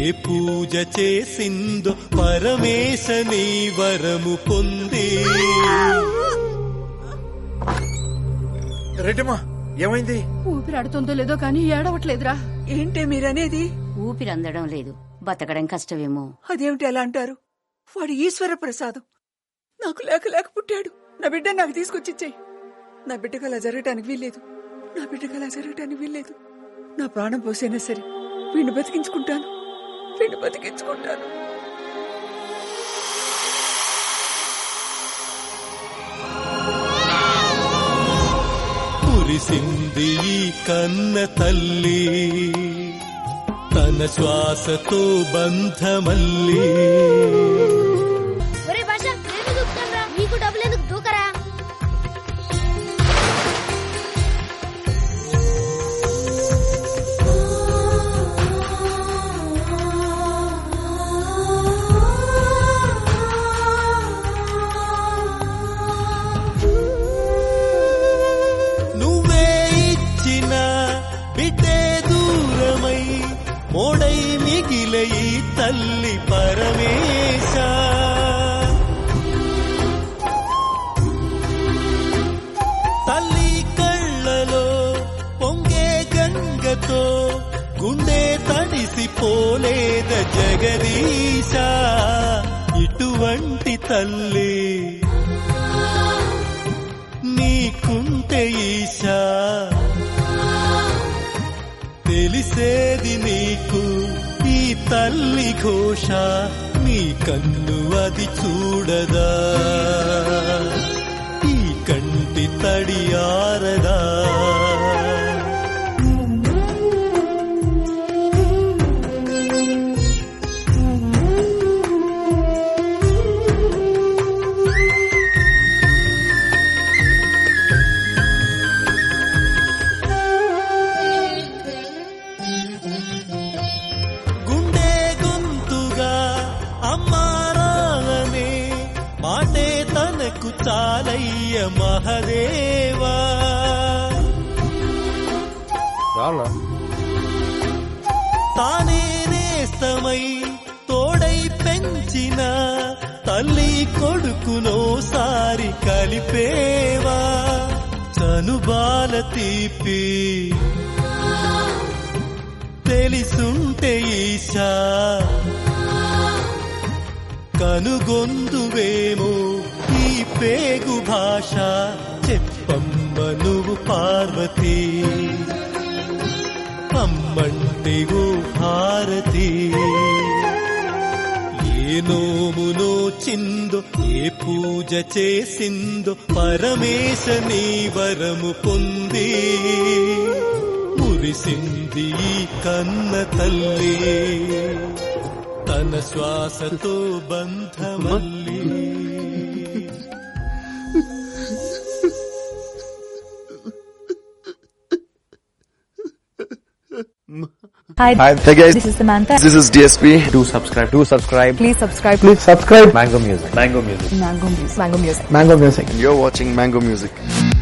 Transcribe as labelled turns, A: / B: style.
A: ఏ పూజ చేసిందో పరమేశ నీ వరము పొంది
B: రెడ్డమ్మా ఏమైంది
C: ఊపిరాడుతుందో లేదో కానీ ఏడవట్లేదురా
D: ఏంటే మీరనేది
E: ఊపిరి అందడం లేదు బతకడం కష్టమేమో
D: అదేమిటి అలా అంటారు వాడు ఈశ్వర ప్రసాదం నాకు లేక లేక పుట్టాడు నా బిడ్డ నాకు తీసుకొచ్చిచ్చేయి నా బిడ్డకు అలా జరగటానికి వీల్లేదు నా బిడ్డకు అలా జరగటానికి వీల్లేదు నా ప్రాణం పోసైనా సరే వీడిని బతికించుకుంటాను వీడిని బతికించుకుంటాను
A: కురిసింది ఈ కన్న తల్లి తన శ్వాసతో బంధమల్లి
F: ఒరే భాష నేను దూకుతాను నీకు డబ్బులు ఎందుకు దూకరా
A: నువ్వే ఇచ్చిన బిడ్డే దూరమై మోడై మిగిల ఈ తల్లి పరమేశ తల్లి కళ్ళలో పొంగే గంగతో గుండె తడిసిపోలేద జగదీశ ఇటువంటి తల్లి నీకుంటే ఈశా తెలిసేది నీకు ఈ తల్లి ఘోష నీ కన్ను అది చూడదా ఈ కంటి తడి ఆరదా గుండె గొంతుగా అమ్మారానే మాటే తనకు చాలయ్య మహదేవా
B: రానా
A: తానే నేస్తమై తోడై పెంచిన తల్లి కొడుకునోసారి కలిపేవా చనుబాల తీపి తెలిసుంటే ఈశా కనుగొందువేమో ఈ పేగు భాష చెప్పమ్మ నువ్వు పార్వతి అమ్మంటే ఓ భారతి ఏ నోమునో చిందో ఏ పూజ చేసిందో పరమేశ నీ వరము పొంది మురిసింది ఈ కన్న తల్లి తన శ్వాసతో బంధమల్లి
G: Hi,
H: Hey guys,
G: this is Samantha.
H: this is DSP.
B: Do subscribe. Do subscribe.
G: Please subscribe
B: Please subscribe. Mango Music. Mango Music.
G: Mango Music. Mango Music.
B: Mango Music.
H: You're watching Mango Music.